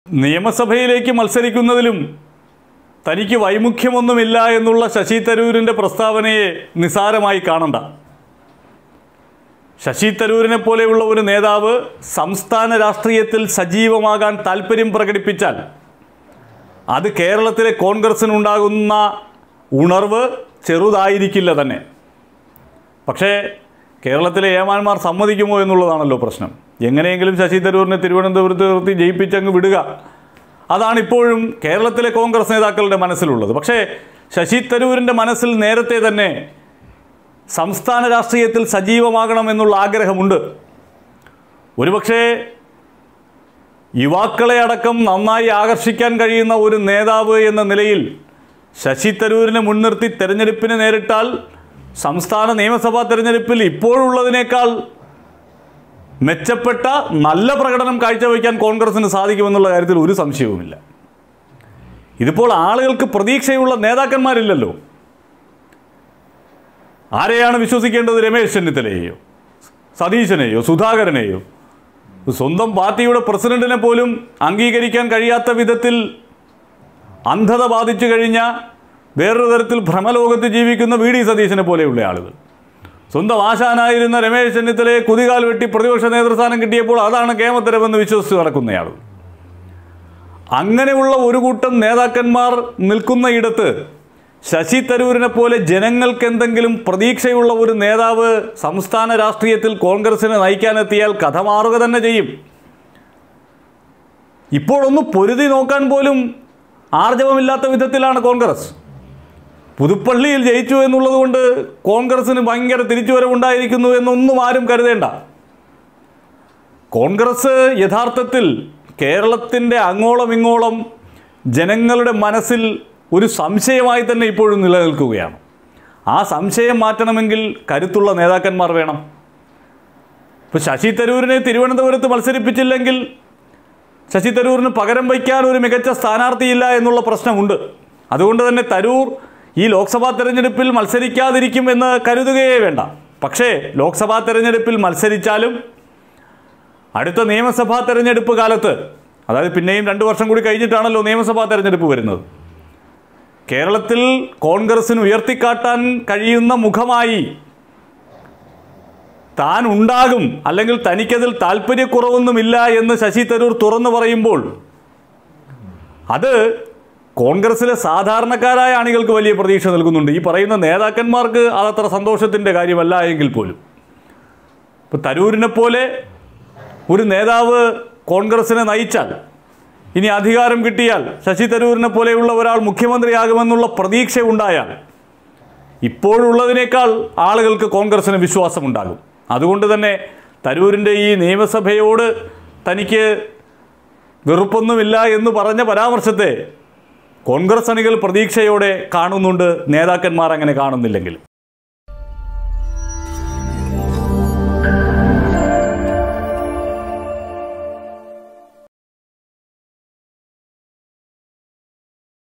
നിയമസഭയിലേക്ക് മത്സരിക്കുന്നതിലും തനിക്ക് വൈമുഖ്യമൊന്നുമില്ല എന്നുള്ള ശശി തരൂരിൻ്റെ പ്രസ്താവനയെ നിസാരമായി കാണണ്ട ശശി തരൂരിനെ പോലെയുള്ള ഒരു നേതാവ് സംസ്ഥാന രാഷ്ട്രീയത്തിൽ സജീവമാകാൻ താല്പര്യം പ്രകടിപ്പിച്ചാൽ അത് കേരളത്തിലെ കോൺഗ്രസിനുണ്ടാകുന്ന ഉണർവ് ചെറുതായിരിക്കില്ല തന്നെ പക്ഷേ കേരളത്തിലെ ഏമാന്മാർ സമ്മതിക്കുമോ എന്നുള്ളതാണല്ലോ പ്രശ്നം എങ്ങനെയെങ്കിലും ശശി തരൂരിനെ തിരുവനന്തപുരത്ത് നിർത്തി ജയിപ്പിച്ചങ്ങ് വിടുക അതാണ് ഇപ്പോഴും കേരളത്തിലെ കോൺഗ്രസ് നേതാക്കളുടെ മനസ്സിലുള്ളത് പക്ഷേ ശശി തരൂരിൻ്റെ മനസ്സിൽ നേരത്തെ തന്നെ സംസ്ഥാന രാഷ്ട്രീയത്തിൽ സജീവമാകണമെന്നുള്ള ആഗ്രഹമുണ്ട് ഒരുപക്ഷേ യുവാക്കളെ അടക്കം നന്നായി ആകർഷിക്കാൻ കഴിയുന്ന ഒരു നേതാവ് എന്ന നിലയിൽ ശശി തരൂരിനെ മുൻനിർത്തി തെരഞ്ഞെടുപ്പിനെ നേരിട്ടാൽ സംസ്ഥാന നിയമസഭാ തെരഞ്ഞെടുപ്പിൽ ഇപ്പോഴുള്ളതിനേക്കാൾ മെച്ചപ്പെട്ട നല്ല പ്രകടനം കാഴ്ചവെക്കാൻ കോൺഗ്രസിന് സാധിക്കുമെന്നുള്ള കാര്യത്തിൽ ഒരു സംശയവുമില്ല ഇതിപ്പോൾ ആളുകൾക്ക് പ്രതീക്ഷയുള്ള നേതാക്കന്മാരില്ലല്ലോ ആരെയാണ് വിശ്വസിക്കേണ്ടത് രമേശ് ചെന്നിത്തലയെയോ സതീശനെയോ സുധാകരനെയോ സ്വന്തം പാർട്ടിയുടെ പ്രസിഡന്റിനെ പോലും അംഗീകരിക്കാൻ കഴിയാത്ത വിധത്തിൽ അന്ധത ബാധിച്ചു കഴിഞ്ഞ വേറൊരു തരത്തിൽ ഭ്രമലോകത്ത് ജീവിക്കുന്ന വി ഡി സതീശനെ പോലെയുള്ള ആളുകൾ സ്വന്തം ആശാനായിരുന്ന രമേശ് ചെന്നിത്തലയെ കുതികാൽ വെട്ടി പ്രതിപക്ഷ നേതൃസ്ഥാനം കിട്ടിയപ്പോൾ അതാണ് കേമത്തരമെന്ന് വിശ്വസിച്ച് നടക്കുന്നയാൾ അങ്ങനെയുള്ള ഒരു കൂട്ടം നേതാക്കന്മാർ നിൽക്കുന്ന ഇടത്ത് ശശി തരൂരിനെ പോലെ ജനങ്ങൾക്ക് എന്തെങ്കിലും പ്രതീക്ഷയുള്ള ഒരു നേതാവ് സംസ്ഥാന രാഷ്ട്രീയത്തിൽ കോൺഗ്രസിനെ നയിക്കാനെത്തിയാൽ കഥ മാറുക തന്നെ ചെയ്യും ഇപ്പോഴൊന്ന് പൊരുതി നോക്കാൻ പോലും ആർജവമില്ലാത്ത വിധത്തിലാണ് കോൺഗ്രസ് പുതുപ്പള്ളിയിൽ ജയിച്ചു എന്നുള്ളത് കൊണ്ട് കോൺഗ്രസിന് ഭയങ്കര തിരിച്ചുവരവുണ്ടായിരിക്കുന്നു എന്നൊന്നും ആരും കരുതേണ്ട കോൺഗ്രസ് യഥാർത്ഥത്തിൽ കേരളത്തിൻ്റെ അങ്ങോളം ഇങ്ങോളം ജനങ്ങളുടെ മനസ്സിൽ ഒരു സംശയമായി തന്നെ ഇപ്പോഴും നിലനിൽക്കുകയാണ് ആ സംശയം മാറ്റണമെങ്കിൽ കരുത്തുള്ള നേതാക്കന്മാർ വേണം ഇപ്പോൾ ശശി തരൂരിനെ തിരുവനന്തപുരത്ത് മത്സരിപ്പിച്ചില്ലെങ്കിൽ ശശി തരൂരിന് പകരം വയ്ക്കാൻ ഒരു മികച്ച സ്ഥാനാർത്ഥിയില്ല എന്നുള്ള പ്രശ്നമുണ്ട് അതുകൊണ്ട് തന്നെ തരൂർ ഈ ലോക്സഭാ തെരഞ്ഞെടുപ്പിൽ മത്സരിക്കാതിരിക്കും എന്ന് കരുതുകയേ വേണ്ട പക്ഷേ ലോക്സഭാ തെരഞ്ഞെടുപ്പിൽ മത്സരിച്ചാലും അടുത്ത നിയമസഭാ തെരഞ്ഞെടുപ്പ് കാലത്ത് അതായത് പിന്നെയും രണ്ട് വർഷം കൂടി കഴിഞ്ഞിട്ടാണല്ലോ നിയമസഭാ തെരഞ്ഞെടുപ്പ് വരുന്നത് കേരളത്തിൽ കോൺഗ്രസിന് ഉയർത്തിക്കാട്ടാൻ കഴിയുന്ന മുഖമായി താൻ ഉണ്ടാകും അല്ലെങ്കിൽ തനിക്കതിൽ താല്പര്യക്കുറവൊന്നുമില്ല എന്ന് ശശി തരൂർ തുറന്നു പറയുമ്പോൾ അത് കോൺഗ്രസിലെ സാധാരണക്കാരായ അണികൾക്ക് വലിയ പ്രതീക്ഷ നൽകുന്നുണ്ട് ഈ പറയുന്ന നേതാക്കന്മാർക്ക് അതത്ര സന്തോഷത്തിൻ്റെ കാര്യമല്ല എങ്കിൽ പോലും ഇപ്പോൾ തരൂരിനെ പോലെ ഒരു നേതാവ് കോൺഗ്രസിനെ നയിച്ചാൽ ഇനി അധികാരം കിട്ടിയാൽ ശശി തരൂരിനെ പോലെയുള്ള ഒരാൾ മുഖ്യമന്ത്രിയാകുമെന്നുള്ള പ്രതീക്ഷ ഉണ്ടായാൽ ഇപ്പോഴുള്ളതിനേക്കാൾ ആളുകൾക്ക് കോൺഗ്രസിന് വിശ്വാസമുണ്ടാകും അതുകൊണ്ട് തന്നെ തരൂരിൻ്റെ ഈ നിയമസഭയോട് തനിക്ക് വെറുപ്പൊന്നുമില്ല എന്ന് പറഞ്ഞ പരാമർശത്തെ കോൺഗ്രസ് അണികൾ പ്രതീക്ഷയോടെ കാണുന്നുണ്ട് നേതാക്കന്മാർ അങ്ങനെ കാണുന്നില്ലെങ്കിൽ